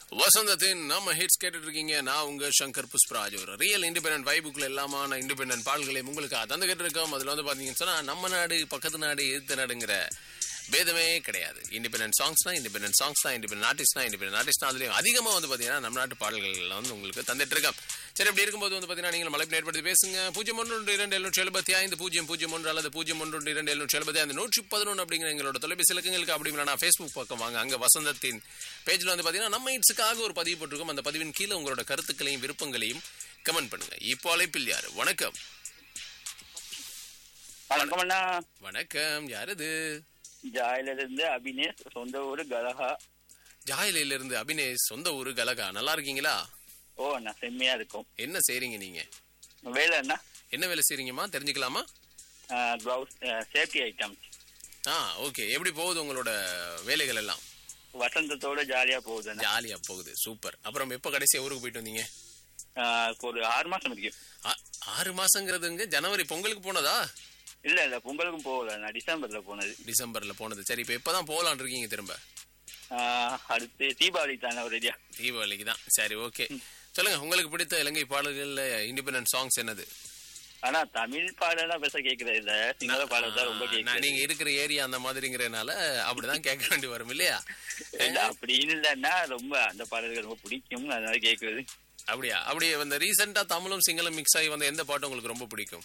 வசந்தத்தின் நம்ம ஹிட்ஸ் கேட்டுட்டு இருக்கீங்க நான் உங்க சங்கர் புஷ்பராஜ் ஒரு ரியல் இண்டிபெண்டன்ட் வைபுக்குள்ள எல்லாமான இண்டிபெண்டன்ட் பாடல்களை உங்களுக்கு தந்துகிட்டு இருக்கோம் அதுல வந்து பாத்தீங்கன்னு சொன்னா நம்ம நாடு பக்கத்து நாடு எதிர்த்த நாடுங்கிற பேதமே கிடையாது இண்டிபெண்டன்ட் சாங்ஸ்னா இண்டிபெண்டன்ட் சாங்ஸ் தான் இண்டிபெண்டன்ட் ஆர்டிஸ்ட்னா இண்டிபெண்டன்ட் ஆர்டிஸ்ட் அதுலயும் அதிகமா வந்து பாத்தீங்கன்னா நம்ம நாட்டு பாடல்கள் வந்து உங்களுக்கு தந்துட்டு இருக்கோம் சரி அப்படி இருக்கும்போது வந்து பாத்தீங்கன்னா நீங்கள் மலைப்பு ஏற்படுத்தி பேசுங்க பூஜ்ஜியம் ஒன்று ஒன்று இரண்டு எழுநூற்றி எழுபத்தி ஐந்து பூஜ்ஜியம் பூஜ்ஜியம் ஒன்று அல்லது பூஜ்ஜியம் ஒன்று ஒன்று இரண்டு எழுநூற்றி எழுபத்தி ஐந்து நூற்றி பதினொன்று அப்படிங்கிற எங்களோட தொலைபேசி இலக்கங்களுக்கு அப்படிங்கிற நான் ஃபேஸ்புக் பக்கம் வாங்க அங்க வசந்தத்தின் பேஜ்ல வந்து பாத்தீங்கன்னா நம்ம இட்ஸுக்காக ஒரு பதிவு போட்டிருக்கோம் அந்த பதிவின் கீழே உங்களோட கருத்துக்களையும் விருப்பங்களையும் கமெண்ட் பண்ணுங்க இப்போ அழைப்பில் யாரு வணக்கம் வணக்கம் அண்ணா வணக்கம் யார் இது ஜாயில இருந்து அபினேஷ் சொந்த ஊரு கலஹா ஜாயிலையில இருந்து அபினேஷ் சொந்த ஊரு கலகா நல்லா இருக்கீங்களா ஓ அண்ணா செம்மையா இருக்கும் என்ன செய்றீங்க நீங்க வேலை அண்ணா என்ன வேலை செய்றீங்கம்மா தெரிஞ்சுக்கலாமா க்ளவுஸ் சேஃப்டி ஐட்டம்ஸ் ஆ ஓகே எப்படி போகுது உங்களோட வேலைகள் எல்லாம் வசந்தத்தோட ஜாலியா போகுது அண்ணா ஜாலியா போகுது சூப்பர் அப்புறம் எப்போ கடைசியா ஊருக்கு போயிட்டு வந்தீங்க ஆஹ் இப்போ ஒரு ஆறு மாசம் இருக்கு ஆ- ஆறு மாசங்கிறதுங்க ஜனவரி பொங்கலுக்கு போனதா இல்ல இல்ல பொங்கலுக்கும் போகல அண்ணா டிசம்பர்ல போனது டிசம்பர்ல போனது சரி இப்போ எப்பதான் போகலான் இருக்கீங்க திரும்ப ஆஹ் அடுத்து தீபாவளி தானே ரெடியா தீபாவளிக்கு தான் சரி ஓகே சொல்லுங்க உங்களுக்கு பிடித்த இலங்கை பாடல்கள்ல இண்டிபெண்டன்ட் சாங்ஸ் என்னது ஆனா தமிழ் பாடலாம் பெருசா கேக்குறது இல்ல சிங்கள பாடல் தான் ரொம்ப நான் கேக்குது நீங்க இருக்கிற ஏரியா அந்த மாதிரிங்கிறனால அப்படிதான் கேட்க வேண்டி வரும் இல்லையா இல்ல அப்படி இல்லன்னா ரொம்ப அந்த பாடல்கள் ரொம்ப பிடிக்கும் அதனால கேக்குறது அப்படியா அப்படியே இந்த ரீசெண்டா தமிழும் சிங்களம் மிக்ஸ் ஆகி வந்த எந்த பாட்டு உங்களுக்கு ரொம்ப பிடிக்கும்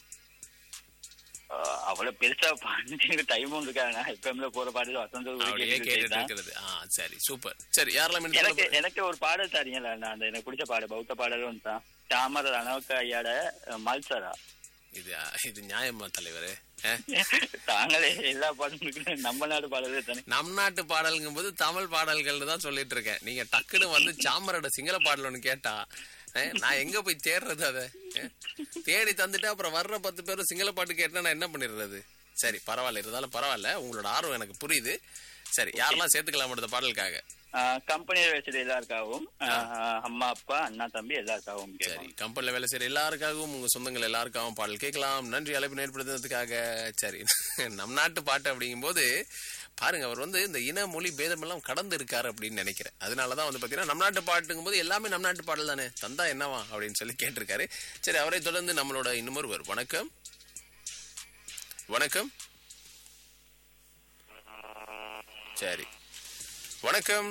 ஆஹ் அவ்வளவு பெருசா பாட்டு டைமும் இருக்காங்க எப்பம்ல போற பாடல் வசந்த ஊரு அப்படியே கேட்டுட்டு கேட்டுட்டு தான். இருக்கிறது ஆ சரி சூப்பர் சரி யாரெல்லாம் இன்னும் எனக்கு சொல்ல எனக்கு ஒரு பாடல் தரீங்களா நான் அந்த எனக்கு பிடிச்ச பாடல் பௌத்த பாடலும் தான் சாமர ரணவக்க ஐயாட அஹ், மல்சரா இது இது நியாயமா தலைவரே தாங்களே எல்லா பாடலும் நம்ம நாடு பாடலே தானே நம் நாட்டு பாடல்ங்கும் போது தமிழ் பாடல்கள் தான் சொல்லிட்டு இருக்கேன் நீங்க டக்குன்னு வந்து சாமரோட சிங்கள பாடல் ஒண்ணு கேட்டா அஹ், நான் எங்க போய் தேடுறது அதை அஹ், தேடி தந்துட்டு அப்புறம் வர்ற பத்து பேரும் சிங்கள பாட்டு கேட்டா நான் என்ன பண்ணிடுறது சரி பரவாயில்ல இருந்தாலும் பரவாயில்ல உங்களோட ஆர்வம் எனக்கு புரியுது சரி யாரெல்லாம் சேர்த்துக்கலாம் இந்த பாடலுக்காக கம்பெனியில வச்சது எல்லாருக்காகவும் அஹ், அம்மா அப்பா அண்ணா தம்பி எல்லாருக்காகவும் சரி கேட்போம் கம்பெனில வேலை செய்யற எல்லாருக்காகவும் உங்க சொந்தங்கள் எல்லாருக்காகவும் பாடல் கேட்கலாம் நன்றி அழைப்பு ஏற்படுத்துறதுக்காக சரி நம் நாட்டு பாட்டு அப்படிங்கும்போது பாருங்க அவர் வந்து இந்த இன மொழி பேதம் எல்லாம் கடந்து இருக்காரு அப்படின்னு நினைக்கிறேன் அதனாலதான் வந்து பாத்தீங்கன்னா நம் நாட்டு பாட்டுங்கும் போது எல்லாமே நம் நாட்டு பாடல் தானே தந்தா என்னவா அப்படின்னு சொல்லி கேட்டிருக்காரு சரி அவரை தொடர்ந்து நம்மளோட இன்னொருவர் வணக்கம் வணக்கம் சரி வணக்கம்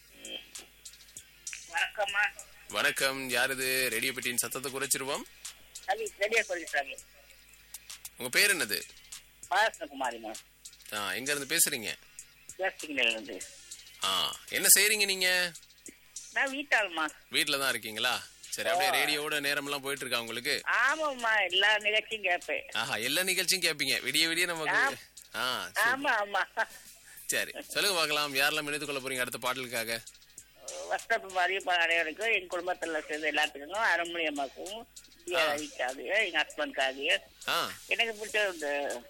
வணக்கம்மா வணக்கம் யார் இது ரேடியோ பெட்டியின் சத்தத்தை குறைச்சிருவோம் சரி ரெடியா சொல்லிட்டாங்க உங்க பேர் என்னது பாலகிருஷ்ணகுமாரிமா ஆ எங்க இருந்து பேசுறீங்க பேசிக்கிட்டு இருந்து ஆ என்ன செய்றீங்க நீங்க நான் வீட்டாளுமா வீட்ல தான் இருக்கீங்களா சரி அப்படியே ரேடியோவோட நேரம்லாம் போயிட்டு இருக்கா உங்களுக்கு ஆமாம்மா எல்லா நிகழ்ச்சியும் கேட்பேன் ஆஹா எல்லா நிகழ்ச்சியும் கேட்பீங்க விடிய விடிய நமக்கு ஆ சரி. ஆமா ஆமா சரி சொல்லுங்க பார்க்கலாம் யாரெல்லாம் இணைத்துக் கொள்ள போறீங்க அடுத்த பாடலுக்காக வஸ்தகுமாரி அனைவருக்கும் என் குடும்பத்துல சேர்ந்த எல்லாத்துக்கும் அருமணி அம்மாக்கும் ரவிக்காக எங்க ஹஸ்பண்ட்காக ஆ எனக்கு பிடிச்ச இந்த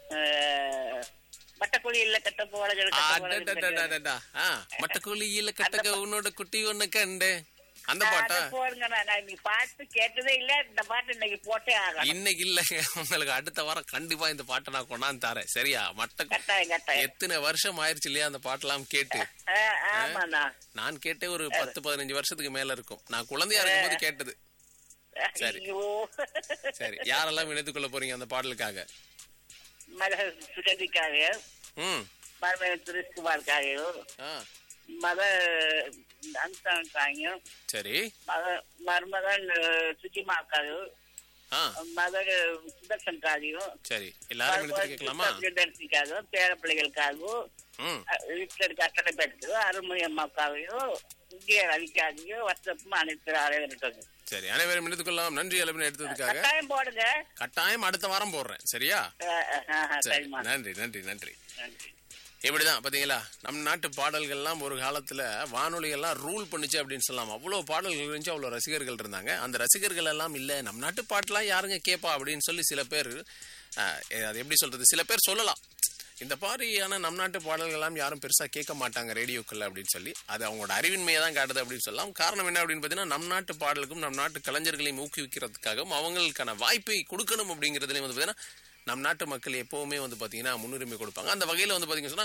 மட்டக்குழி இல்ல கட்ட போல அடடடடடடா. ஆ மட்டக்குழியில கட்டக்க உன்னோட குட்டி ஒண்ணு கண்டு அந்த பாட்டா போடுங்க நான் இன்னைக்கு பாட்டு கேட்டதே இல்ல இந்த பாட்டு இன்னைக்கு போட்டே ஆகணும் இன்னைக்கு இல்லைங்க உங்களுக்கு அடுத்த வாரம் கண்டிப்பா இந்த பாட்டை நான் கொண்டாந்து தரேன் சரியா மட்ட கட்டாயம் கட்டாயம் எத்தனை வருஷம் ஆயிருச்சு இல்லையா அந்த பாட்டெல்லாம் கேட்டு ஆ, ஆமாண்ணா நான் கேட்டே ஒரு பத்து பதினஞ்சு வருஷத்துக்கு மேல இருக்கும் நான் குழந்தையா இருக்கும்போது கேட்டது சரி. ஐயோ சரி யாரெல்லாம் இணைத்துக் கொள்ள போறீங்க அந்த பாடலுக்காக மக சுகதிக்காக ம் மருமகன் சுரேஷ்குமாருக்காகவும் ஆ மக அம்சானுக்காகவும் சரி மக மருமகன் சுஜிமாக்காகவும் ஆ மகன் சுதர்சனுக்காகவும் சரி எல்லாரும் இணைத்து கேட்கலாமா தர்சிக்காகவும் பேர பிள்ளைகளுக்காகவும் ம் வீட்டில் இருக்க அத்தனை பேருக்கு அருள்மொழி அம்மாவுக்காகவும் இந்திய ரவிக்காகவும் வசப்பும் அனைத்து அனைவருக்கும் சரி அனைவரும் இணைத்துக் கொள்ளலாம் நன்றி அளவு எடுத்ததுக்காக கட்டாயம் போடுங்க கட்டாயம் அடுத்த வாரம் போடுறேன் சரியா அஹ், அஹ், அஹ், சரி சரிம்மா நன்றி நன்றி நன்றி நன்றி இப்படிதான் பாத்தீங்களா நம் நாட்டு பாடல்கள்லாம் ஒரு காலத்துல வானொலிகள்லாம் ரூல் பண்ணுச்சு அப்படின்னு சொல்லலாம் அவ்வளவு பாடல்கள் இருந்துச்சு அவ்வளவு ரசிகர்கள் இருந்தாங்க அந்த ரசிகர்கள் எல்லாம் இல்ல நம் நாட்டு பாட்டுலாம் யாருங்க கேப்பா அப்படின்னு சொல்லி சில பேர் அஹ், அது எப்படி சொல்றது சில பேர் சொல்லலாம் இந்த மாதிரியான நம் நாட்டு பாடல்கள் எல்லாம் யாரும் பெருசா கேட்க மாட்டாங்க ரேடியோக்கள் அப்படின்னு சொல்லி அது அவங்களோட அறிவின்மையை தான் காட்டுது அப்படின்னு சொல்லலாம் காரணம் என்ன அப்படின்னு பார்த்தீங்கன்னா நம் நாட்டு பாடலுக்கும் நம் நாட்டு கலைஞர்களையும் ஊக்குவிக்கிறதுக்காகவும் அவங்களுக்கான வாய்ப்பை கொடுக்கணும் அப்படிங்கிறதுலையும் வந்து பார்த்தீங்கன்னா நம் நாட்டு மக்கள் எப்பவுமே வந்து பாத்தீங்கன்னா முன்னுரிமை கொடுப்பாங்க அந்த வகையில வந்து பாத்தீங்கன்னா சொன்னா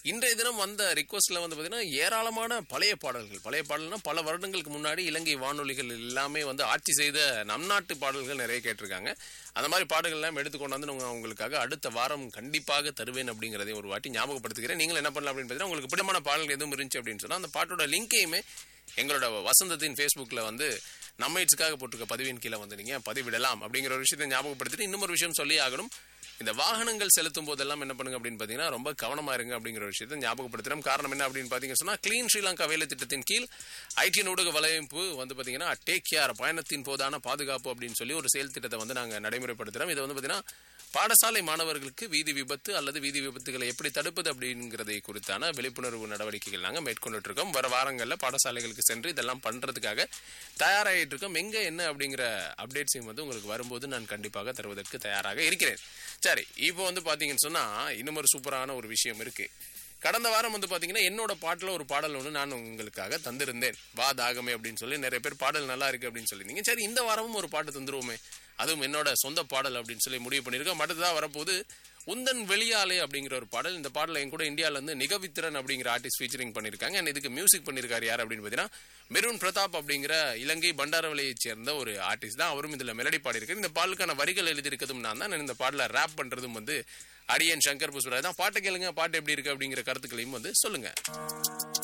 இன்றைய தினம் வந்த ரிக்வஸ்ட்ல வந்து பாத்தீங்கன்னா ஏராளமான பழைய பாடல்கள் பழைய பாடல்னா பல வருடங்களுக்கு முன்னாடி இலங்கை வானொலிகள் எல்லாமே வந்து ஆட்சி செய்த நம் நாட்டு பாடல்கள் நிறைய கேட்டிருக்காங்க அந்த மாதிரி பாடல்கள் எல்லாம் எடுத்துக்கொண்டு வந்து நான் உங்களுக்காக அடுத்த வாரம் கண்டிப்பாக தருவேன் அப்படிங்கறதையும் ஒரு வாட்டி ஞாபகப்படுத்துகிறேன் நீங்கள் என்ன பண்ணலாம் அப்படின்னு பார்த்தீங்கன்னா உங்களுக்கு பிடிமான பாடல்கள் எதுவும் இருந்துச்சு அப்படின்னு சொன்னா அந்த பாட்டோட லிங்கையுமே எங்களோட வசந்தத்தின் ஃபேஸ்புக்கில் வந்து நம்ம இட்ஸ்க்காக போட்டிருக்க பதிவின் கீழே வந்து நீங்க பதிவிடலாம் அப்படிங்கிற ஒரு விஷயத்தை ஞாபகப்படுத்திட்டு இன்னும் ஒரு விஷயம் சொல்லி ஆகணும் இந்த வாகனங்கள் செலுத்தும் போதெல்லாம் என்ன பண்ணுங்க அப்படின்னு பார்த்தீங்கன்னா ரொம்ப கவனமா இருங்க அப்படிங்கிற ஒரு விஷயத்தை ஞாபகப்படுத்துறோம் காரணம் என்ன அப்படின்னு பார்த்தீங்கன்னா சொன்னா கிளீன் ஸ்ரீலங்கா வேலை திட்டத்தின் கீழ் ஐடி ஊடக வலையமைப்பு வந்து பார்த்தீங்கன்னா டேக் கேர் பயணத்தின் போதான பாதுகாப்பு அப்படின்னு சொல்லி ஒரு செயல் திட்டத்தை வந்து நாங்கள் நடைமுறைப்படுத்துறோம் இதை வந்து பார்த்தீங்கன்னா பாடசாலை மாணவர்களுக்கு வீதி விபத்து அல்லது வீதி விபத்துகளை எப்படி தடுப்பது அப்படிங்கிறதை குறித்தான விழிப்புணர்வு நடவடிக்கைகள் நாங்கள் மேற்கொண்டுட்டு இருக்கோம் வர வாரங்களில் பாடசாலைகளுக்கு சென்று இதெல்லாம் பண்றதுக்காக தயாராகிட்டு இருக்கோம் எங்க என்ன அப்படிங்கிற அப்டேட்ஸையும் வந்து உங்களுக்கு வரும்போது நான் கண்டிப்பாக தருவதற்கு தயாராக இருக்கிறேன் சரி இப்போ வந்து பாத்தீங்கன்னு சொன்னா இன்னும் ஒரு சூப்பரான ஒரு விஷயம் இருக்கு கடந்த வாரம் வந்து பாத்தீங்கன்னா என்னோட பாட்டுல ஒரு பாடல் ஒன்று நான் உங்களுக்காக தந்திருந்தேன் வா தாகமே அப்படின்னு சொல்லி நிறைய பேர் பாடல் நல்லா இருக்கு அப்படின்னு சொல்லியிருந்தீங்க சரி இந்த வாரமும் ஒரு பாட்டு தந்துருவோமே அதுவும் என்னோட சொந்த பாடல் அப்படின்னு சொல்லி முடிவு பண்ணியிருக்கோம் அடுத்ததா வரப்போது உந்தன் வெளியாலே அப்படிங்கிற ஒரு பாடல் இந்த பாடல என் கூட இந்தியால இருந்து நிகவித்திரன் அப்படிங்கிற ஆர்டிஸ்ட் ஃபீச்சரிங் பண்ணிருக்காங்க and இதுக்கு மியூசிக் பண்ணிருக்காரு யார் அப்படின்னு பாத்தீங்கன்னா மெருன் பிரதாப் அப்படிங்கிற இலங்கை பண்டாரவளையை சேர்ந்த ஒரு ஆர்டிஸ்ட் தான் அவரும் இதுல மெலடி பாடியிருக்காரு இந்த பாடலுக்கான வரிகள் எழுதியிருக்கதும் நான் தான் இந்த பாடல ரேப் பண்றதும் வந்து அடியன் சங்கர் புஷ்பராஜ் தான் பாட்டை கேளுங்க பாட்டு எப்படி இருக்கு அப்படிங்கிற கருத்துக்களையும் வந்து சொல்லுங்க